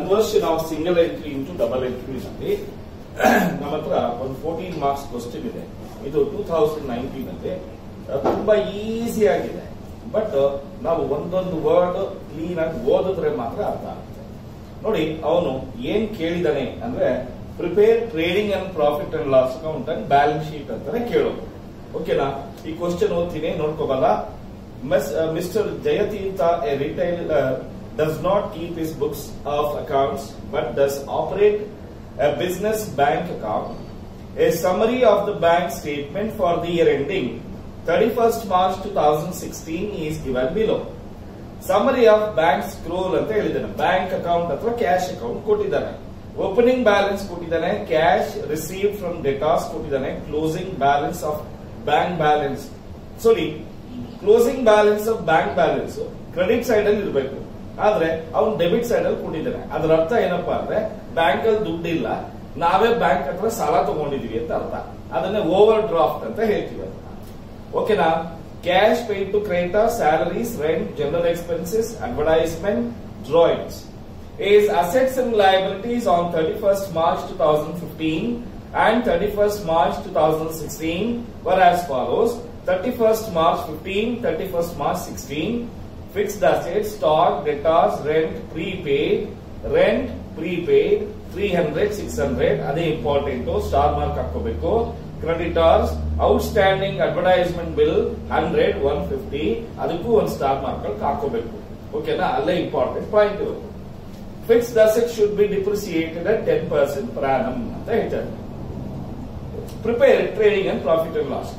Conversion of single entry into double entry ನಲ್ಲಿ ನಮ್ಮ ಹತ್ರ ಒಂದು ಫೋರ್ಟೀನ್ ಮಾರ್ಕ್ಸ್ ಕ್ವಶನ್ ಇದೆ ಇದು ಟೂ ತೌಸಂಡ್ ನೈನ್ಟೀನ್ ಅಲ್ಲಿ ಅಹ್, ತುಂಬಾ ಈಸಿ ಆಗಿದೆ ಬಟ್ ನಾವು ಒಂದೊಂದು ವರ್ಡ್ ಕ್ಲೀನ್ ಆಗಿ ಓದಿದ್ರೆ ಮಾತ್ರ ಅರ್ಥ ಆಗುತ್ತೆ ನೋಡಿ ಅವನು ಏನ್ ಕೇಳಿದಾನೆ ಅಂದ್ರೆ prepare trading and profit and loss account and balance sheet ಅಂತಾನೆ ಕೇಳೋದು ಓಕೆನಾ ಈ ಕ್ವಶನ್ ಓದ್ತೀನಿ ನೋಡ್ಕೋಬಲ್ಲ Mister Jayatirtha a retail does not keep his books of accounts but does operate a business bank account a summary of the bank statement for the year ending 31st March 2016 is given below. Summary of bank scroll ಅಂತ ಹೇಳಿದ್ದಾನೆ bank account ಅಥವಾ cash account ಕೊಟ್ಟಿದ್ದಾನೆ opening balance ಕೊಟ್ಟಿದ್ದಾನೆ cash receive from debtors ಕೊಟ್ಟಿದ್ದಾನೆ closing balance of bank balance sorry closing balance of bank balance credit side ಅಲ್ಲಿ ಇರಬೇಕು ಆದ್ರೆ ಅವ್ನು ಡೆಬಿಟ್ ಸೈಡ್ ಅಲ್ಲಿ ಕೊಟ್ಟಿದ್ದಾನೆ ಅದರ ಅರ್ಥ ಏನಪ್ಪಾ ಅಂದ್ರೆ ಬ್ಯಾಂಕ್ ಅಲ್ಲಿ ದುಡ್ಡಿಲ್ಲ ನಾವೇ ಬ್ಯಾಂಕ್ ಹತ್ರ ಸಾಲ ತಗೊಂಡಿದೀವಿ ಅಂತ ಅರ್ಥ ಅದನ್ನೇ ಓವರ್ ಡ್ರಾಫ್ಟ್ ಅಂತ ಹೇಳ್ತೀವಿ ಅದನ್ನ ಓಕೆನಾ cash paid to creditor salaries rent general expenses advertisement drawings is assets and liabilities on 31st March 2015 and 31st March 2016 were as follows 31st March 15 31st March 16 fixed assets stock debtors rent prepaid rent prepaid 300 600 ಅದೇ important star mark ಹಾಕೋಬೇಕು creditors outstanding advertisement bill hundred one fifty ಅದಕ್ಕೂ ಒಂದು star mark ಹಾಕೋಬೇಕು ಓಕೆನಾ ಅಲ್ಲೇ important point ಇರುತ್ತೆ fixed asset should be depreciated at ten percent per annum ಅಂತ ಹೇಳ್ತಾರೆ prepare trading and profit and loss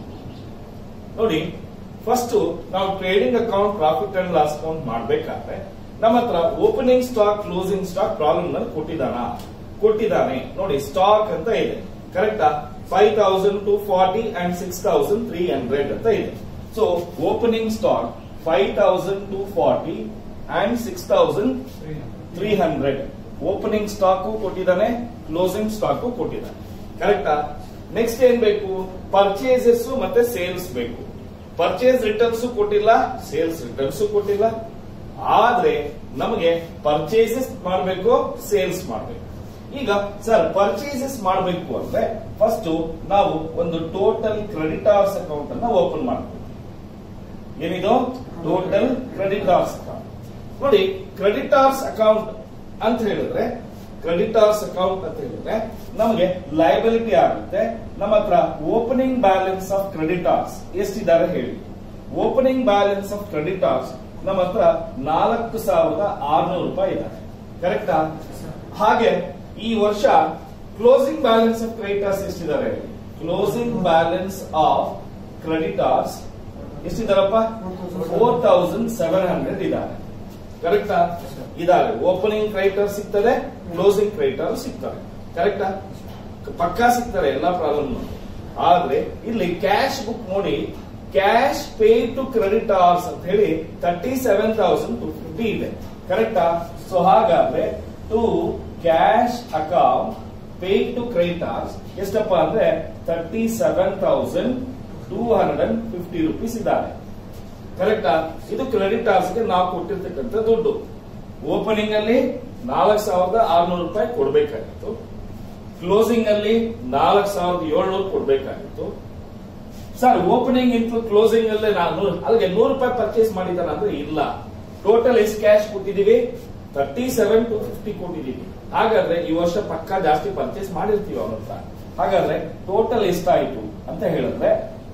ನೋಡಿ ಫಸ್ಟ್ ನಾವು trading account profit and loss account ಮಾಡ್ಬೇಕಾದ್ರೆ ನಮ್ಮ ಹತ್ರ opening stock closing stock problem ನಲ್ಲಿ ಕೊಟ್ಟಿದ್ದಾನ ಕೊಟ್ಟಿದ್ದಾನೆ ನೋಡಿ ಸ್ಟಾಕ್ ಅಂತ ಇದೆ ಕರೆಕ್ಟಾ five thousand two forty and six thousand three hundred ಅಂತ ಇದೆ so opening stock five thousand two forty and six thousand three hundred opening stock ಕೊಟ್ಟಿದ್ದಾನೆ ಕ್ಲೋಸಿಂಗ್ ಸ್ಟಾಕ್ ಕೊಟ್ಟಿದ್ದಾನೆ ಕರೆಕ್ಟಾ ನೆಕ್ಸ್ಟ್ ಏನ್ ಬೇಕು ಪರ್ಚೇಸಸ್ ಮತ್ತೆ ಸೇಲ್ಸ್ ಬೇಕು ಪರ್ಚೇಸ್ ರಿಟರ್ನ್ಸ್ ಕೊಟ್ಟಿಲ್ಲ ಸೇಲ್ಸ್ ರಿಟರ್ನ್ಸ್ ಕೊಟ್ಟಿಲ್ಲ ಆದ್ರೆ ನಮಗೆ ಪರ್ಚೇಸಸ್ ಮಾಡಬೇಕು ಸೇಲ್ಸ್ ಮಾಡಬೇಕು ಈಗ ಸರ್ ಪರ್ಚೇಸಸ್ ಮಾಡಬೇಕು ಅಂದ್ರೆ ಫಸ್ಟ್ ನಾವು ಒಂದು ಟೋಟಲ್ ಕ್ರೆಡಿಟಾರ್ಸ್ ಅಕೌಂಟ್ ಅನ್ನ ಓಪನ್ ಮಾಡಬೇಕು ಏನಿದು ಟೋಟಲ್ ಕ್ರೆಡಿಟಾರ್ಸ್ ಅಕೌಂಟ್ ನೋಡಿ ಕ್ರೆಡಿಟಾರ್ಸ್ ಅಕೌಂಟ್ ಅಂತ ಹೇಳಿದ್ರೆ ಕ್ರೆಡಿಟಾರ್ಸ್ ಅಕೌಂಟ್ ಅಂತ ಹೇಳಿದ್ರೆ ನಮಗೆ ಲಯಬಿಲಿಟಿ ಆಗುತ್ತೆ ನಮ್ಮ ಹತ್ರ ಓಪನಿಂಗ್ ಬ್ಯಾಲೆನ್ಸ್ ಆಫ್ ಕ್ರೆಡಿಟಾರ್ಸ್ ಎಷ್ಟಿದ್ದಾರೆ ಹೇಳಿ ಓಪನಿಂಗ್ ಬ್ಯಾಲೆನ್ಸ್ ಆಫ್ ಕ್ರೆಡಿಟಾರ್ಸ್ ನಮ್ಮ ಹತ್ರ ನಾಲ್ಕು ಸಾವಿರದ ಆರ್ನೂರು ರೂಪಾಯಿ ಇದೆ ಕರೆಕ್ಟಾ ಹಾಗೆ ಈ ವರ್ಷ ಕ್ಲೋಸಿಂಗ್ ಬ್ಯಾಲೆನ್ಸ್ ಆಫ್ ಕ್ರೆಡಿಟಾರ್ಸ್ ಎಷ್ಟಿದ್ದಾರೆ ಕ್ಲೋಸಿಂಗ್ ಬ್ಯಾಲೆನ್ಸ್ ಆಫ್ ಕ್ರೆಡಿಟಾರ್ಸ್ ಎಷ್ಟಿದಾರಪ್ಪ ಫೋರ್ ತೌಸಂಡ್ ಸೆವೆನ್ ಹಂಡ್ರೆಡ್ ಇದ್ದಾರೆ ಕರೆಕ್ಟಾ ಇದಾವೆ ಓಪನಿಂಗ್ ಕ್ರೈಟರ್ ಸಿಗ್ತದೆ ಕ್ಲೋಸಿಂಗ್ ಕ್ರೈಟರ್ ಸಿಗ್ತವೆ ಕರೆಕ್ಟಾ ಪಕ್ಕಾ ಸಿಗ್ತಾರೆ ಎಲ್ಲಾ ಪ್ರಾಬ್ಲಮ್ ಆದ್ರೆ ಇಲ್ಲಿ ಕ್ಯಾಶ್ ಬುಕ್ ನೋಡಿ ಕ್ಯಾಶ್ ಪೇ ಟು ಕ್ರೆಡಿಟಾರ್ಸ್ ಅಂತ ಹೇಳಿ thirty seven thousand two fifty ಇದೆ ಕರೆಕ್ಟಾ ಸೊ ಹಾಗಾದ್ರೆ to cash account pay to creditors ಎಷ್ಟಪ್ಪ ಅಂದ್ರೆ thirty seven thousand two hundred and fifty rupees ಇದ್ದಾರೆ ಕರೆಕ್ಟಾ ಇದು ಕ್ರೆಡಿಟಾರ್ಸ್ ಗೆ ನಾವು ಕೊಟ್ಟಿರ್ತಕ್ಕಂಥ ದುಡ್ಡು ಓಪನಿಂಗ್ ಅಲ್ಲಿ ನಾಲ್ಕು ಸಾವಿರದ ಆರ್ನೂರು ರೂಪಾಯಿ ಕೊಡ್ಬೇಕಾಗಿತ್ತು ಕ್ಲೋಸಿಂಗ್ ಅಲ್ಲಿ ನಾಲ್ಕು ಸಾವಿರದ ಏಳ್ನೂರು ಕೊಡ್ಬೇಕಾಗಿತ್ತು ಸರ್ ಓಪನಿಂಗ್ ಇಂಟು ಕ್ಲೋಸಿಂಗ್ ಅಲ್ಲೇ ನಾನು ಅಲ್ಲಿಗೆ ನೂರು ರೂಪಾಯಿ ಪರ್ಚೇಸ್ ಮಾಡಿದ್ದಾನ ಅಂದ್ರೆ ಇಲ್ಲ ಟೋಟಲ್ ಎಷ್ಟು ಕ್ಯಾಶ್ ಕೊಟ್ಟಿದೀವಿ ತರ್ಟಿ ಸೆವೆನ್ ಟು ಫಿಫ್ಟಿ ಕೊಟ್ಟಿದೀವಿ ಹಾಗಾದ್ರೆ ಈ ವರ್ಷ ಪಕ್ಕಾ ಜಾಸ್ತಿ ಪರ್ಚೇಸ್ ಮಾಡಿರ್ತೀವಿ ಅವನ ಹತ್ರ ಹಾಗಾದ್ರೆ ಟೋಟಲ್ ಎಷ್ಟಾಯ್ತು ಅಂತ ಹೇಳಿದ್ರೆ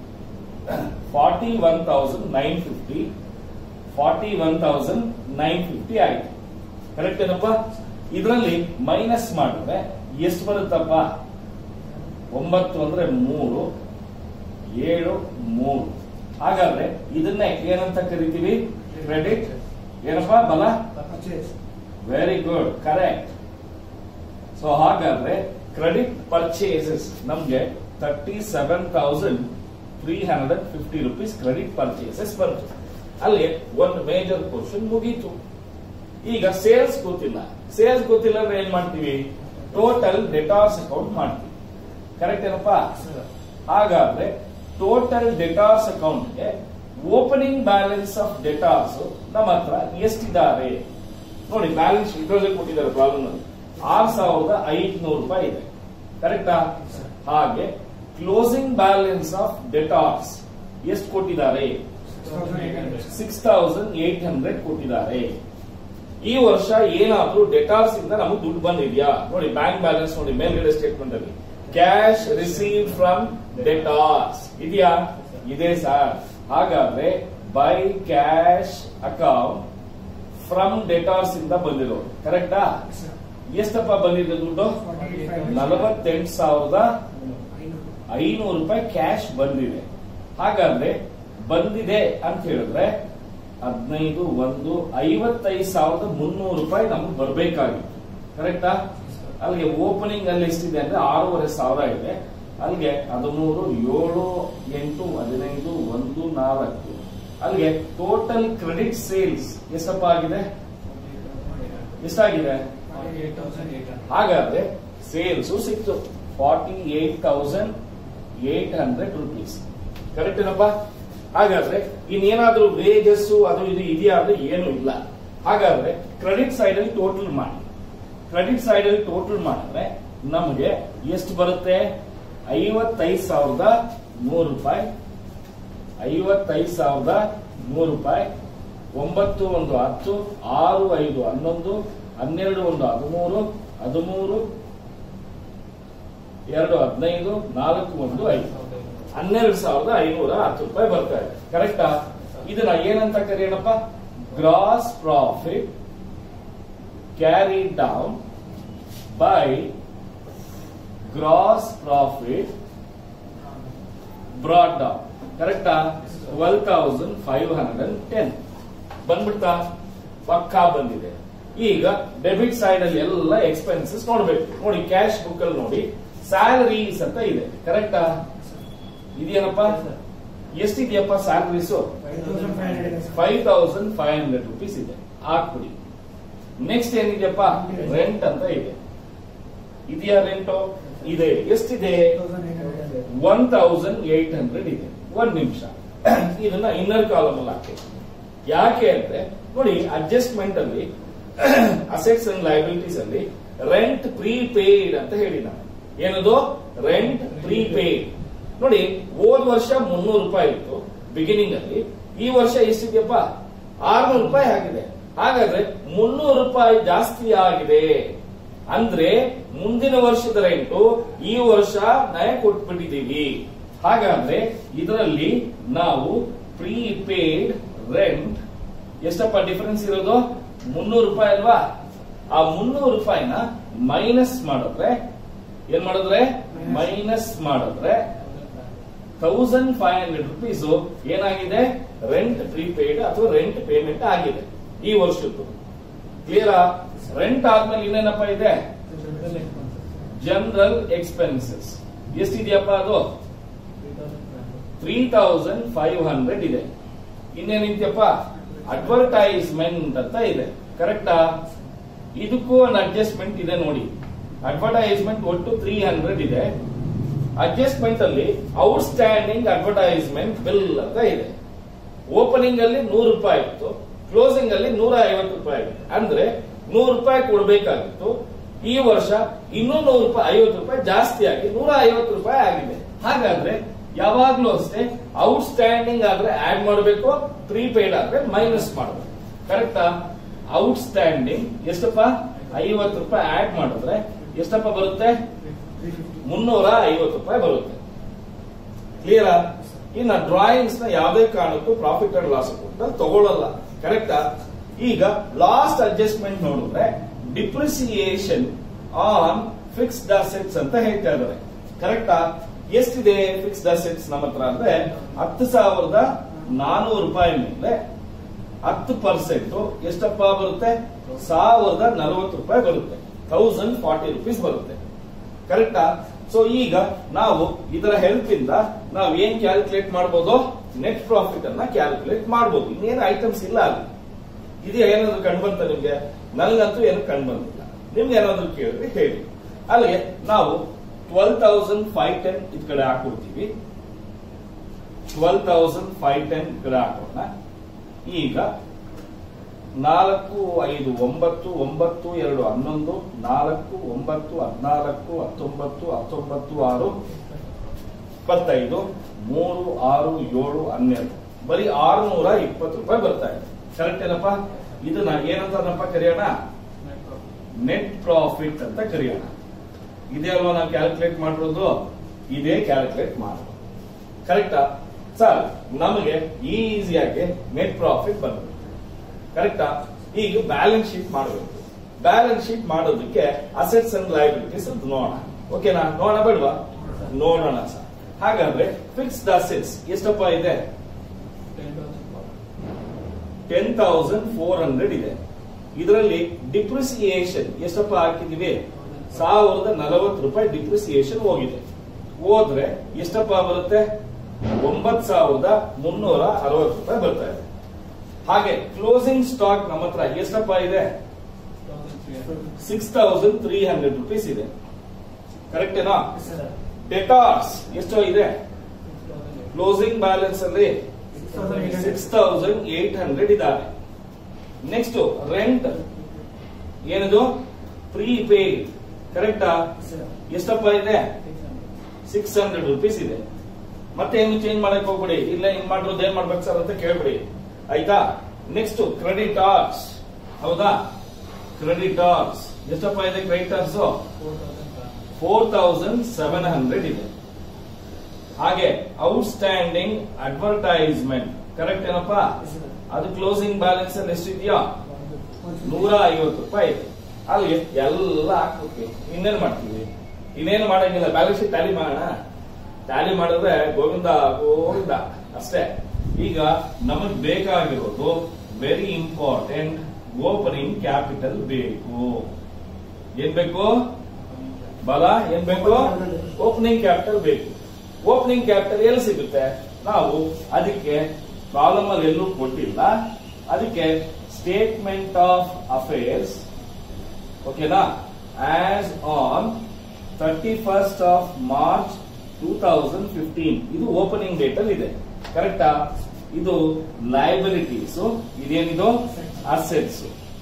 forty one thousand nine fifty forty one thousand nine fifty ಆಯ್ತು ಕರೆಕ್ಟ್ ಏನಪ್ಪ ಇದರಲ್ಲಿ ಮೈನಸ್ ಮಾಡಿದ್ರೆ ಎಷ್ಟು ಬರುತ್ತಪ್ಪ ಒಂಬತ್ತು ಅಂದ್ರೆ ಮೂರು ಏಳು ಮೂರು ಹಾಗಾದ್ರೆ ಇದನ್ನೇ ಏನಂತ ಕರಿತೀವಿ ಕ್ರೆಡಿಟ್ ಏನಪ್ಪಾ ಬಲ ವೆರಿ ಗುಡ್ ಕರೆಕ್ಟ್ ಸೊ ಹಾಗಾದ್ರೆ ಕ್ರೆಡಿಟ್ ಪರ್ಚೇಸಸ್ ನಮ್ಗೆ thirty seven thousand three hundred fifty rupees credit purchases ಬಂತು ಅಲ್ಲಿ ಒಂದು ಮೇಜರ್ ಪೋರ್ಷನ್ ಮುಗೀತು ಈಗ ಸೇಲ್ಸ್ ಗೊತ್ತಿಲ್ಲ ಸೇಲ್ಸ್ ಗೊತ್ತಿಲ್ಲ ಅಂದ್ರೆ ಏನ್ ಮಾಡ್ತೀವಿ ಟೋಟಲ್ ಡೆಟಾರ್ಸ್ ಅಕೌಂಟ್ ಮಾಡ್ತೀವಿ ಕರೆಕ್ಟ್ ಏನಪ್ಪಾ ಹಾಗಾದ್ರೆ ಟೋಟಲ್ ಡೆಟಾರ್ಸ್ ಅಕೌಂಟ್ಗೆ ಓಪನಿಂಗ್ ಬ್ಯಾಲೆನ್ಸ್ ಆಫ್ ಡೆಟಾರ್ಸ್ ನಮ್ಮ ಹತ್ರ ಎಷ್ಟಿದ್ದಾರೆ ನೋಡಿ ಬ್ಯಾಲೆನ್ಸ್ ಇದರಲ್ಲಿ ಕೊಟ್ಟಿದ್ದಾರೆ ಪ್ರಾಬ್ಲಮ್ ಅಲ್ಲಿ ಆರ್ ಸಾವಿರದ ಐದುನೂರು ರೂಪಾಯಿ ಇದೆ ಕರೆಕ್ಟಾ ಹಾಗೆ ಕ್ಲೋಸಿಂಗ್ ಬ್ಯಾಲೆನ್ಸ್ ಆಫ್ ಡೆಟಾರ್ಸ್ ಎಷ್ಟು ಕೊಟ್ಟಿದ್ದಾರೆ ಸಿಕ್ಸ್ ತೌಸಂಡ್ ಏಟ್ ಹಂಡ್ರೆಡ್ ಕೊಟ್ಟಿದ್ದಾರೆ ಈ ವರ್ಷ ಏನಾದ್ರೂ ಡೆಟಾರ್ಸ್ ಇಂದ ನಮಗೆ ದುಡ್ಡು ಬಂದಿದ್ಯಾ ನೋಡಿ ಬ್ಯಾಂಕ್ ಬ್ಯಾಲೆನ್ಸ್ ನೋಡಿ ಮೇಲ್ಗಡೆ ಸ್ಟೇಟ್ಮೆಂಟ್ ಅಲ್ಲಿ ಕ್ಯಾಶ್ ರಿಸೀವ್ ಫ್ರಮ್ ಡೆಟಾರ್ಸ್ ಇದೆಯಾ ಇದೆ ಸರ್ ಹಾಗಾದ್ರೆ by cash account from debtors ಇಂದ ಬಂದಿರೋದು ಕರೆಕ್ಟಾ ಎಷ್ಟಪ್ಪ ಬಂದಿದೆ ದುಡ್ಡು ನಲವತ್ತೆಂಟು ಸಾವಿರದ ಐನೂರು ರೂಪಾಯಿ ಕ್ಯಾಶ್ ಬಂದಿದೆ ಹಾಗಾದ್ರೆ ಬಂದಿದೆ ಅಂತ ಹೇಳಿದ್ರೆ ಹದಿನೈದು ಒಂದು ಐವತ್ತೈದು ಸಾವಿರದ ಮುನ್ನೂರು ರೂಪಾಯಿ ನಮ್ಗೆ ಬರ್ಬೇಕಾಗಿತ್ತು ಕರೆಕ್ಟಾ ಅಲ್ಲಿಗೆ ಓಪನಿಂಗ್ ಅಲ್ಲಿ ಎಷ್ಟಿದೆ ಅಂದ್ರೆ ಆರೂವರೆ ಸಾವಿರ ಇದೆ ಅಲ್ಲಿಗೆ ಹದಿಮೂರು ಏಳು ಎಂಟು ಹದಿನೈದು ಒಂದು ನಾಲ್ಕು ಅಲ್ಲಿಗೆ ಟೋಟಲ್ ಕ್ರೆಡಿಟ್ ಸೇಲ್ಸ್ ಎಷ್ಟಪ್ಪ ಆಗಿದೆ ಎಷ್ಟಾಗಿದೆ ಹಾಗಾದ್ರೆ ಸೇಲ್ಸ್ ಸಿಕ್ತು forty eight thousand eight hundred rupees correct ಏನಪ್ಪ ಹಾಗಾದ್ರೆ ಇನ್ನೇನಾದ್ರೂ ವೇಜಸ್ ಅದು ಇದು ಇದೆಯಾ ಅಂದ್ರೆ ಏನು ಇಲ್ಲ ಹಾಗಾದ್ರೆ ಕ್ರೆಡಿಟ್ ಸೈಡ್ ಅಲ್ಲಿ ಟೋಟಲ್ ಮಾಡಿ ಕ್ರೆಡಿಟ್ ಸೈಡ್ ಅಲ್ಲಿ ಟೋಟಲ್ ಮಾಡಿದ್ರೆ ನಮಗೆ ಎಷ್ಟು ಬರುತ್ತೆ ಐವತ್ತೈದು ಸಾವಿರದ ನೂರು ರೂಪಾಯಿ ಐವತ್ತೈದು ಸಾವಿರದ ನೂರು ರೂಪಾಯಿ ಒಂಬತ್ತು ಒಂದು ಹತ್ತು ಆರು ಐದು ಹನ್ನೊಂದು ಹನ್ನೆರಡು ಒಂದು ಹದಿಮೂರು ಹದಿಮೂರು ಎರಡು ಹದಿನೈದು ನಾಲ್ಕು ಒಂದು ಐದು ಹನ್ನೆರಡು ಸಾವಿರದ ಐನೂರ ಹತ್ತು ರೂಪಾಯಿ ಬರ್ತಾ ಇದೆ ಕರೆಕ್ಟಾ ಇದನ್ನ ಏನಂತ ಕರೆಯೋಣಪ್ಪ gross profit carry down by gross profit brought down ಕರೆಕ್ಟಾ twelve thousand five hundred and ten ಬಂದ್ಬಿಡ್ತಾ ಪಕ್ಕಾ ಬಂದಿದೆ ಈಗ ಡೆಬಿಟ್ ಸೈಡ್ ಅಲ್ಲಿ ಎಲ್ಲ ಎಕ್ಸ್ಪೆನ್ಸಸ್ ನೋಡ್ಬೇಕು ನೋಡಿ ಕ್ಯಾಶ್ ಬುಕ್ ಅಲ್ಲಿ ನೋಡಿ ಸ್ಯಾಲರೀಸ್ ಅಂತ ಇದೆ ಕರೆಕ್ಟಾ ಇದೆಯೇನಪ್ಪ ಎಷ್ಟಿದೆಯಪ್ಪ salaries five thousand five hundred rupees ಇದೆ ಹಾಕ್ಬಿಡಿ ನೆಕ್ಸ್ಟ್ ಏನಿದೆಯಪ್ಪ ರೆಂಟ್ ಅಂತ ಇದೆ ಇದೆಯಾ ರೆಂಟು ಇದೆ ಎಷ್ಟಿದೆ ಒನ್ ತೌಸಂಡ್ ಏಟ್ ಹಂಡ್ರೆಡ್ ಇದೆ ಒಂದ್ ನಿಮಿಷ ಇದನ್ನ ಇನ್ನರ್ ಕಾಲಮ್ ಅಲ್ಲಿ ಹಾಕಿ ಯಾಕೆ ಅಂದ್ರೆ ನೋಡಿ ಅಡ್ಜಸ್ಟ್ಮೆಂಟ್ ಅಲ್ಲಿ ಅಸೆಟ್ಸ್ ಅಂಡ್ ಲೈಬಿಲಿಟೀಸ್ ಅಲ್ಲಿ ರೆಂಟ್ ಪ್ರೀಪೇಯ್ಡ್ ಅಂತ ಹೇಳಿ ನಾನು ಏನದು ರೆಂಟ್ ಪ್ರೀಪೇಯ್ಡ್ ನೋಡಿ ಹೋದ್ ವರ್ಷ ಮುನ್ನೂರು ರೂಪಾಯಿ ಇತ್ತು ಬಿಗಿನಿಂಗ್ ಅಲ್ಲಿ ಈ ವರ್ಷ ಎಷ್ಟಿದೆಯಪ್ಪ ಆರ್ನೂರು ರೂಪಾಯಿ ಆಗಿದೆ ಹಾಗಾದ್ರೆ ಮುನ್ನೂರು ರೂಪಾಯಿ ಜಾಸ್ತಿ ಆಗಿದೆ ಅಂದ್ರೆ ಮುಂದಿನ ವರ್ಷದ ರೆಂಟು ಈ ವರ್ಷ ನಯ ಕೊಟ್ಬಿಟ್ಟಿದೀವಿ ಹಾಗಾದ್ರೆ ಇದರಲ್ಲಿ ನಾವು ಪ್ರೀಪೇಯ್ಡ್ ರೆಂಟ್ ಎಷ್ಟಪ್ಪ ಡಿಫರೆನ್ಸ್ ಇರೋದು ಮುನ್ನೂರು ರೂಪಾಯಿ ಅಲ್ವಾ ಆ ಮುನ್ನೂರು ರೂಪಾಯಿನ ಮೈನಸ್ ಮಾಡಿದ್ರೆ ಏನ್ ಮಾಡಿದ್ರೆ ಮೈನಸ್ ಮಾಡಿದ್ರೆ ತೌಸಂಡ್ ಫೈವ್ ಹಂಡ್ರೆಡ್ ರುಪೀಸ್ ಏನಾಗಿದೆ ರೆಂಟ್ ಪ್ರೀಪೇಯ್ಡ್ ಅಥವಾ ರೆಂಟ್ ಪೇಮೆಂಟ್ ಆಗಿದೆ ಈ ವರ್ಷದ್ದು ಕ್ಲಿಯರಾ ರೆಂಟ್ ಆದ್ಮೇಲೆ ಇನ್ನೇನಪ್ಪ ಇದೆ ಜನರಲ್ ಎಕ್ಸ್ಪೆನ್ಸಸ್ ಎಷ್ಟಿದೆಯಪ್ಪ ಅದು ತ್ರೀ ತೌಸಂಡ್ ಫೈವ್ ಹಂಡ್ರೆಡ್ ಇದೆ ಇನ್ನೇನಿದ್ಯಪ್ಪ ಅಡ್ವರ್ಟೈಸ್ಮೆಂಟ್ ಅಂತ ಇದೆ ಕರೆಕ್ಟಾ ಇದಕ್ಕೂ ಒಂದು ಅಡ್ಜಸ್ಟ್ಮೆಂಟ್ ಇದೆ ನೋಡಿ ಅಡ್ವರ್ಟೈಸ್ಮೆಂಟ್ ಒಟ್ಟು ತ್ರೀ ಹಂಡ್ರೆಡ್ ಇದೆ ಅಡ್ಜಸ್ಟ್ಮೆಂಟ್ ಅಲ್ಲಿ ಔಟ್ಸ್ಟ್ಯಾಂಡಿಂಗ್ ಅಡ್ವರ್ಟೈಸ್ಮೆಂಟ್ ಬಿಲ್ ಅಂತ ಇದೆ ಓಪನಿಂಗ್ ಅಲ್ಲಿ ನೂರು ರೂಪಾಯಿ ಇತ್ತು ಕ್ಲೋಸಿಂಗ್ ಅಲ್ಲಿ ನೂರ ಐವತ್ತು ರೂಪಾಯಿ ಇದೆ ಅಂದ್ರೆ ನೂರು ರೂಪಾಯಿ ಕೊಡಬೇಕಾಗಿತ್ತು ಈ ವರ್ಷ ಇನ್ನೂ ನೂರು ರೂಪಾಯಿ ಐವತ್ತು ರೂಪಾಯಿ ಜಾಸ್ತಿ ಆಗಿ ನೂರ ಐವತ್ತು ರೂಪಾಯಿ ಆಗಿದೆ ಹಾಗಾದ್ರೆ ಯಾವಾಗ್ಲೂ ಅಷ್ಟೇ ಔಟ್ಸ್ಟ್ಯಾಂಡಿಂಗ್ ಆದ್ರೆ ಆಡ್ ಮಾಡಬೇಕು ಪ್ರೀಪೇಯ್ಡ್ ಆದ್ರೆ ಮೈನಸ್ ಮಾಡಬೇಕು ಕರೆಕ್ಟಾ ಔಟ್ಸ್ಟ್ಯಾಂಡಿಂಗ್ ಎಷ್ಟಪ್ಪ ಐವತ್ತು ರೂಪಾಯಿ ಆಡ್ ಮಾಡಿದ್ರೆ ಎಷ್ಟಪ್ಪ ಬರುತ್ತೆ ಮುನ್ನೂರ ಐವತ್ತು ರೂಪಾಯಿ ಬರುತ್ತೆ ಕ್ಲಿಯರಾ ಇನ್ನ ಡ್ರಾಯಿಂಗ್ಸ್ ನ ಯಾವುದೇ ಕಾರಣಕ್ಕೂ ಪ್ರಾಫಿಟ್ ಅಂಡ್ ಲಾಸ್ ಅಕೌಂಟ್ ತಗೊಳ್ಳಲ್ಲ ಕರೆಕ್ಟಾ ಈಗ ಲಾಸ್ಟ್ ಅಡ್ಜಸ್ಟ್ಮೆಂಟ್ ನೋಡಿದ್ರೆ ಡಿಪ್ರಿಸಿಯೇಷನ್ ಆನ್ ಫಿಕ್ಸ್ಡ್ ಅಸೆಟ್ಸ್ ಅಂತ ಹೇಳ್ತಾ ಇದ್ದಾರೆ ಕರೆಕ್ಟಾ ಎಷ್ಟಿದೆ ಫಿಕ್ಸ್ಡ್ ಅಸೆಟ್ಸ್ ನಮ್ಮ ಹತ್ರ ಅಂದ್ರೆ ಹತ್ತು ಸಾವಿರದ ನಾನೂರು ರೂಪಾಯಿ ಮೇಲೆ ಹತ್ತು ಪರ್ಸೆಂಟ್ ಎಷ್ಟಪ್ಪ ಬರುತ್ತೆ ಸಾವಿರದ ನಲವತ್ತು ರೂಪಾಯಿ ಬರುತ್ತೆ ಥೌಸಂಡ್ ಫಾರ್ಟಿ ರುಪೀಸ್ ಬರುತ್ತೆ ಕರೆಕ್ಟಾ ಸೊ ಈಗ ನಾವು ಇದರ ಹೆಲ್ಪ್ ಇಂದ ನಾವು ಏನ್ ಕ್ಯಾಲ್ಕುಲೇಟ್ ಮಾಡಬಹುದು ನೆಟ್ ಪ್ರಾಫಿಟ್ ಅನ್ನ ಕ್ಯಾಲ್ಕುಲೇಟ್ ಮಾಡಬಹುದು ಇನ್ನೇನು ಐಟಮ್ಸ್ ಇಲ್ಲ ಅಲ್ಲಿ ಇದು ಏನಾದ್ರು ಕಂಡು ಬಂತ ನಿಮ್ಗೆ ನನಗಂತೂ ಏನು ಕಂಡು ಬಂದಿಲ್ಲ ನಿಮ್ಗೆ ಏನಾದ್ರು ಕೇಳಿದ್ರೆ ಹೇಳಿ ಅಲ್ಲಿಗೆ ನಾವು ಟ್ವೆಲ್ ತೌಸಂಡ್ ಫೈವ್ ಟೆನ್ ಇದ್ ಕಡೆ ಹಾಕೊಡ್ತೀವಿ ಟ್ವೆಲ್ ತೌಸಂಡ್ ಫೈವ್ ಟೆನ್ ಕಡೆ ಹಾಕೋಣ ಈಗ ನಾಲ್ಕು ಐದು ಒಂಬತ್ತು ಒಂಬತ್ತು ಎರಡು ಹನ್ನೊಂದು ನಾಲ್ಕು ಒಂಬತ್ತು ಹದಿನಾಲ್ಕು ಹತ್ತೊಂಬತ್ತು ಹತ್ತೊಂಬತ್ತು ಆರು ಇಪ್ಪತ್ತೈದು ಮೂರು ಆರು ಏಳು ಹನ್ನೆರಡು ಬರೀ ಆರುನೂರ ಇಪ್ಪತ್ತು ರೂಪಾಯಿ ಬರ್ತಾ ಇದೆ ಕರೆಕ್ಟ್ ಏನಪ್ಪ ಇದನ್ನ ಏನಂತ ಕರೆಯೋಣ ನೆಟ್ ಪ್ರಾಫಿಟ್ ಅಂತ ಕರೆಯೋಣ ಇದೇ ಅಲ್ವಾ ನಾವು ಕ್ಯಾಲ್ಕುಲೇಟ್ ಮಾಡಿರೋದು ಇದೇ ಕ್ಯಾಲ್ಕುಲೇಟ್ ಮಾಡೋದು ಕರೆಕ್ಟಾ ಸರ್ ನಮಗೆ ಈಸಿಯಾಗಿ ನೆಟ್ ಪ್ರಾಫಿಟ್ ಬಂದ್ಬಿಡುತ್ತೆ ಕರೆಕ್ಟಾ ಈಗ ಬ್ಯಾಲೆನ್ಸ್ ಶೀಟ್ ಮಾಡಬೇಕು ಬ್ಯಾಲೆನ್ಸ್ ಶೀಟ್ ಮಾಡೋದಕ್ಕೆ ಅಸೆಟ್ಸ್ ಅಂಡ್ ಲೈಬಿಲಿಟೀಸ್ ಅಂತ ನೋಡೋಣ ಓಕೆನಾ ನೋಡೋಣ ಬೇಡವಾ ನೋಡೋಣ ಸರ್ ಹಾಗಾದ್ರೆ ಫಿಕ್ಸ್ಡ್ ಅಸೆಟ್ಸ್ ಎಷ್ಟಪ್ಪ ಇದೆ ಟೆನ್ ತೌಸಂಡ್ ಫೋರ್ ಹಂಡ್ರೆಡ್ ಇದೆ ಇದರಲ್ಲಿ ಡಿಪ್ರಿಸಿಯೇಷನ್ ಎಷ್ಟಪ್ಪ ಹಾಕಿದೀವಿ ಸಾವಿರದ ನಲವತ್ತು ರೂಪಾಯಿ ಡಿಪ್ರಿಸಿಯೇಷನ್ ಹೋಗಿದೆ ಹೋದ್ರೆ ಎಷ್ಟಪ್ಪ ಬರುತ್ತೆ ಒಂಬತ್ ಸಾವಿರದ ಮುನ್ನೂರ ಅರವತ್ತು ರೂಪಾಯಿ ಬರ್ತಾ ಇದೆ ಹಾಗೆ ಕ್ಲೋಸಿಂಗ್ ಸ್ಟಾಕ್ ನಮ್ಮ ಹತ್ರ ಎಷ್ಟಪ್ಪ ಇದೆ six thousand three hundred rupees ಇದೆ ಕರೆಕ್ಟೇನಾ ಡೆಟಾರ್ಸ್ ಎಷ್ಟು ಇದೆ ಕ್ಲೋಸಿಂಗ್ ಬ್ಯಾಲೆನ್ಸ್ ಅಲ್ಲಿ ಸಿಕ್ಸ್ ತೌಸಂಡ್ ಏಟ್ ಹಂಡ್ರೆಡ್ ಇದ್ದಾರೆ ನೆಕ್ಸ್ಟ್ ರೆಂಟ್ ಏನದು ಪ್ರೀ ಪೇಡ್ ಕರೆಕ್ಟಾ ಎಷ್ಟಪ್ಪ ಇದೆ ಸಿಕ್ಸ್ ಹಂಡ್ರೆಡ್ ರುಪೀಸ್ ಇದೆ ಮತ್ತೆ ಏನು ಚೇಂಜ್ ಮಾಡಕ್ ಹೋಗ್ಬಿಡಿ ಇಲ್ಲ ಹಿಂಗ್ ಮಾಡಿರೋದು ಏನ್ ಮಾಡ್ಬೇಕು ಸರ್ ಅಂತ ಕೇಳ್ಬಿಡಿ ಆಯ್ತಾ ನೆಕ್ಸ್ಟ್ ಕ್ರೆಡಿಟಾರ್ಸ್ ಹೌದಾ ಕ್ರೆಡಿಟಾರ್ಸ್ ಎಷ್ಟಪ್ಪ ಇದೆ creditors four thousand seven hundred ಇದೆ ಹಾಗೆ ಔಟ್ಸ್ಟ್ಯಾಂಡಿಂಗ್ ಅಡ್ವರ್ಟೈಸ್ಮೆಂಟ್ ಕರೆಕ್ಟ್ ಏನಪ್ಪಾ ಅದು ಕ್ಲೋಸಿಂಗ್ ಬ್ಯಾಲೆನ್ಸ್ ಅಲ್ಲಿ ಎಷ್ಟಿದೆಯಾ ನೂರ ಐವತ್ತು ರೂಪಾಯಿ ಇದೆ ಅಲ್ಲಿಗೆ ಎಲ್ಲ ಹಾಕ್ಬಿಟ್ವಿ ಇನ್ನೇನ್ ಮಾಡ್ತೀವಿ ಇನ್ನೇನು ಮಾಡಂಗಿಲ್ಲ ಬ್ಯಾಲೆನ್ಸ್ ಶೀಟ್ ಟ್ಯಾಲಿ ಮಾಡೋಣ ಟ್ಯಾಲಿ ಮಾಡಿದ್ರೆ ಗೋವಿಂದ ಗೋವಿಂದ ಅಷ್ಟೇ ಈಗ ನಮಗ್ ಬೇಕಾಗಿರೋದು ವೆರಿ ಇಂಪಾರ್ಟೆಂಟ್ ಓಪನಿಂಗ್ ಕ್ಯಾಪಿಟಲ್ ಬೇಕು ಏನ್ ಬೇಕು ಬಲ ಏನ್ ಬೇಕು ಓಪನಿಂಗ್ ಕ್ಯಾಪಿಟಲ್ ಬೇಕು ಓಪನಿಂಗ್ ಕ್ಯಾಪಿಟಲ್ ಎಲ್ಲಿ ಸಿಗುತ್ತೆ ನಾವು ಅದಕ್ಕೆ ಕಾಲಮ್ ಅಲ್ಲಿ ಎಲ್ಲೂ ಕೊಟ್ಟಿಲ್ಲ ಅದಕ್ಕೆ ಸ್ಟೇಟ್ಮೆಂಟ್ ಆಫ್ ಅಫೇರ್ಸ್ ಓಕೆನಾ as on thirty first of March two thousand fifteen ಇದು ಓಪನಿಂಗ್ ಡೇಟ್ ಅಲ್ಲಿ ಇದೆ ಕರೆಕ್ಟಾ ಇದು ಲೈಬಿಲಿಟೀಸ್ ಇದೇನಿದು ಅಸೆಟ್ಸ್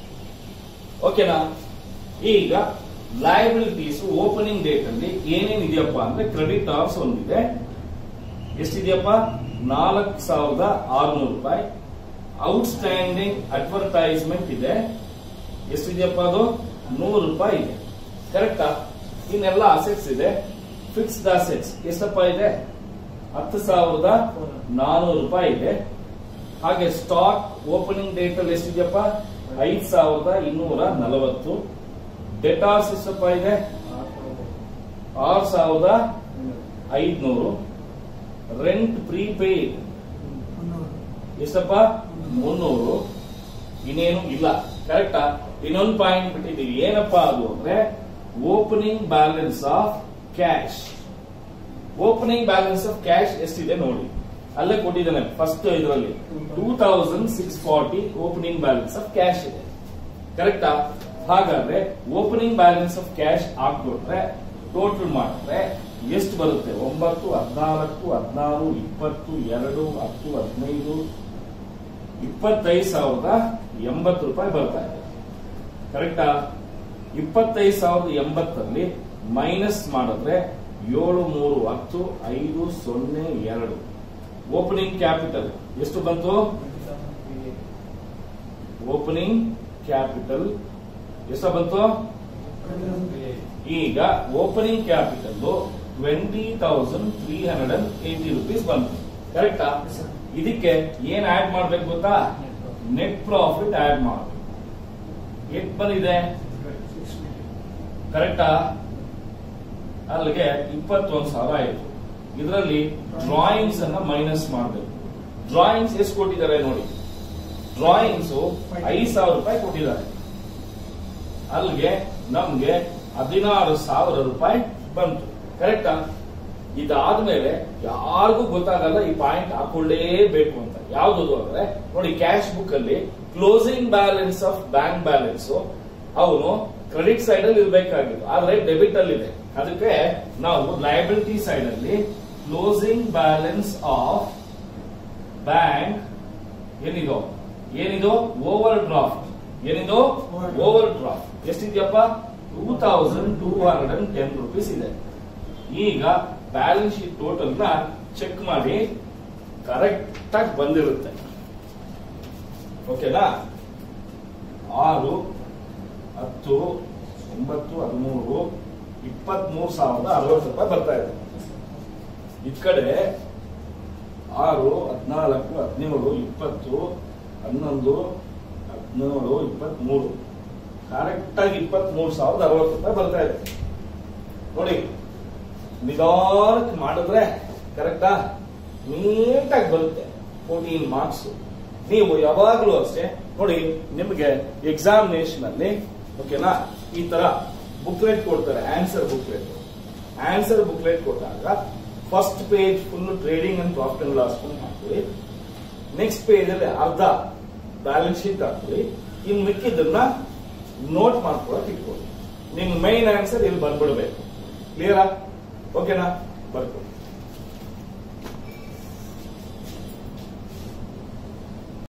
ಓಕೆನಾ ಈಗ ಲೈಬಿಲಿಟೀಸ್ ಓಪನಿಂಗ್ ಡೇಟ್ ಅಲ್ಲಿ ಏನೇನ್ ಇದೆಯಪ್ಪ ಅಂದ್ರೆ ಕ್ರೆಡಿಟ್ ಆರ್ಸ್ ಒಂದಿದೆ ಎಷ್ಟಿದೆಯಪ್ಪ ನಾಲ್ಕು ಸಾವಿರದ ಆರುನೂರು ರೂಪಾಯಿ ಔಟ್ಸ್ಟ್ಯಾಂಡಿಂಗ್ ಅಡ್ವರ್ಟೈಸ್ಮೆಂಟ್ ಇದೆ ಎಷ್ಟಿದೆಯಪ್ಪ ಅದು ನೂರು ರೂಪಾಯಿ ಇದೆ ಕರೆಕ್ಟಾ ಇನ್ನೆಲ್ಲ ಅಸೆಟ್ಸ್ ಇದೆ ಫಿಕ್ಸ್ಡ್ ಅಸೆಟ್ಸ್ ಎಷ್ಟಪ್ಪ ಇದೆ ಹತ್ತು ಸಾವಿರದ ನಾನೂರು ರೂಪಾಯಿ ಇದೆ ಹಾಗೆ ಸ್ಟಾಕ್ ಓಪನಿಂಗ್ ಡೇಟ್ ಅಲ್ಲಿ ಎಷ್ಟಿದೆಯಪ್ಪ ಐದ್ ಸಾವಿರದ ಇನ್ನೂರ ನಲವತ್ತು ಡೆಟಾರ್ಸ್ ಎಷ್ಟಪ್ಪ ಇದೆ ಆರು ಸಾವಿರದ ಐದ್ನೂರು ರೆಂಟ್ ಪ್ರೀಪೇಯ್ಡ್ ಎಷ್ಟಪ್ಪ ಮುನ್ನೂರು ಇನ್ನೇನು ಇಲ್ಲ ಕರೆಕ್ಟಾ ಇನ್ನೊಂದು ಪಾಯಿಂಟ್ ಬಿಟ್ಟಿದ್ದೀವಿ ಏನಪ್ಪಾ ಅದು ಅಂದ್ರೆ opening balance of cash opening balance of cash ಎಷ್ಟಿದೆ ನೋಡಿ ಅಲ್ಲೇ ಕೊಟ್ಟಿದ್ದಾನೆ ಫಸ್ಟ್ ಇದರಲ್ಲಿ two thousand six forty opening balance of cash ಇದೆ ಕರೆಕ್ಟಾ ಹಾಗಾದ್ರೆ ಓಪನಿಂಗ್ ಬ್ಯಾಲೆನ್ಸ್ ಆಫ್ ಕ್ಯಾಶ್ ಹಾಕ್ಬಿಟ್ರೆ ಟೋಟಲ್ ಮಾಡಿದ್ರೆ ಎಷ್ಟು ಬರುತ್ತೆ ಒಂಬತ್ತು ಹದಿನಾಲ್ಕು ಹದಿನಾರು ಇಪ್ಪತ್ತು ಎರಡು ಹತ್ತು ಹದಿನೈದು ಇಪ್ಪತ್ತೈದು ಸಾವಿರದ ಎಂಬತ್ತು ರೂಪಾಯಿ ಬರ್ತಾ ಇದೆ ಕರೆಕ್ಟಾ ಇಪ್ಪತ್ತೈದು ಸಾವಿರದ ಎಂಬತ್ತಲ್ಲಿ ಮೈನಸ್ ಮಾಡಿದ್ರೆ ಏಳು ಮೂರು ಹತ್ತು ಐದು ಸೊನ್ನೆ ಎರಡು ಓಪನಿಂಗ್ ಕ್ಯಾಪಿಟಲ್ ಎಷ್ಟು ಬಂತು ಓಪನಿಂಗ್ ಕ್ಯಾಪಿಟಲ್ ಎಷ್ಟು ಬಂತು ಈಗ opening capital twenty thousand three hundred and eighty rupees ಬಂತು ಕರೆಕ್ಟಾ ಇದಕ್ಕೆ ಏನ್ ಆಡ್ ಮಾಡ್ಬೇಕು ಗೊತ್ತಾ ನೆಟ್ ಪ್ರಾಫಿಟ್ ಆಡ್ ಮಾಡಬೇಕು ಎಷ್ಟು ಬಂದಿದೆ ಕರೆಕ್ಟಾ ಅಲ್ಲಿಗೆ ಇಪ್ಪತ್ತೊಂದು ಸಾವಿರ ಆಯ್ತು ಇದರಲ್ಲಿ ಡ್ರಾಯಿಂಗ್ಸ್ ಅನ್ನ ಮೈನಸ್ ಮಾಡಬೇಕು ಡ್ರಾಯಿಂಗ್ಸ್ ಎಷ್ಟು ಕೊಟ್ಟಿದ್ದಾರೆ ನೋಡಿ ಡ್ರಾಯಿಂಗ್ಸ್ ಐದು ಸಾವಿರ ರೂಪಾಯಿ ಕೊಟ್ಟಿದ್ದಾರೆ ಅಲ್ಲಿಗೆ ನಮ್ಗೆ ಹದಿನಾರು ಸಾವಿರ ರೂಪಾಯಿ ಬಂತು ಕರೆಕ್ಟಾ ಇದಾದ್ಮೇಲೆ ಯಾರಿಗೂ ಗೊತ್ತಾಗಲ್ಲ ಈ ಪಾಯಿಂಟ್ ಹಾಕೊಳ್ಳೇಬೇಕು ಅಂತ ಯಾವ್ದು ಅಂದ್ರೆ ನೋಡಿ ಕ್ಯಾಶ್ ಬುಕ್ ಅಲ್ಲಿ closing balance of bank balance ಅವನು ಕ್ರೆಡಿಟ್ ಸೈಡ್ ಅಲ್ಲಿ ಇರಬೇಕಾಗಿತ್ತು ಆದ್ರೆ ಡೆಬಿಟ್ ಅಲ್ಲಿ ಇದೆ ಅದಕ್ಕೆ ನಾವು ಲಯಬಿಲಿಟಿ ಸೈಡ್ ಅಲ್ಲಿ ಕ್ಲೋಸಿಂಗ್ ಬ್ಯಾಲೆನ್ಸ್ ಆಫ್ ಬ್ಯಾಂಕ್ ಏನಿದು ಏನಿದು ಓವರ್ ಡ್ರಾಫ್ಟ್ ಏನಿದು ಓವರ್ ಡ್ರಾಫ್ಟ್ ಎಷ್ಟಿದೆಯಪ್ಪ two thousand two hundred and ten rupees ಇದೆ ಈಗ ಬ್ಯಾಲೆನ್ಸ್ ಶೀಟ್ ಟೋಟಲ್ ನ ಚೆಕ್ ಮಾಡಿ ಕರೆಕ್ಟ್ ಆಗಿ ಬಂದಿರುತ್ತೆ ಓಕೆನಾ ಆರು ಹತ್ತು ಒಂಬತ್ತು ಹದಿಮೂರು ಇಪ್ಪತ್ಮೂರು ಸಾವಿರದ ಅರವತ್ತು ರೂಪಾಯಿ ಬರ್ತಾ ಇದೆ ಈ ಕಡೆ ಆರು ಹದಿನಾಲ್ಕು ಹದಿನೇಳು ಇಪ್ಪತ್ತು ಹನ್ನೊಂದು ಹದಿನೇಳು ಇಪ್ಪತ್ಮೂರು ಕರೆಕ್ಟ್ ಆಗಿ ಇಪ್ಪತ್ಮೂರು ಸಾವಿರದ ಅರವತ್ತು ರೂಪಾಯಿ ಬರ್ತಾ ಇದೆ ನೋಡಿ ನಿಧಾನಕ್ಕೆ ಮಾಡಿದ್ರೆ ಕರೆಕ್ಟಾ ನೀಟಾಗಿ ಬರುತ್ತೆ ಫೋರ್ಟೀನ್ ಮಾರ್ಕ್ಸ್ ನೀವು ಯಾವಾಗಲೂ ಅಷ್ಟೇ ನೋಡಿ ನಿಮಗೆ ಎಕ್ಸಾಮಿನೇಷನ್ ಅಲ್ಲಿ ಓಕೆನಾ ಈ ತರ ಬುಕ್ಲೆಟ್ ಕೊಡ್ತಾರೆ ಆನ್ಸರ್ ಬುಕ್ಲೆಟ್ ಆನ್ಸರ್ ಬುಕ್ಲೆಟ್ ಕೊಟ್ಟಾಗ first page full trading and profit and loss ಹಾಕೊಳ್ಳಿ ನೆಕ್ಸ್ಟ್ ಪೇಜ್ ಅಲ್ಲಿ ಅರ್ಧ ಬ್ಯಾಲೆನ್ಸ್ ಶೀಟ್ ಹಾಕೊಳ್ಳಿ ಇನ್ ಮಿಕ್ಕಿದ್ದನ್ನ ನೋಟ್ ಮಾಡ್ಕೊಳಕ್ ಇಟ್ಕೊಳ್ಳಿ ನಿಮ್ ಮೈನ್ ಆನ್ಸರ್ ಇಲ್ಲಿ ಬಂದ್ಬಿಡ್ಬೇಕು ಕ್ಲಿಯರಾ ಓಕೆನಾ ಬರ್ಕೊಳ್ಳಿ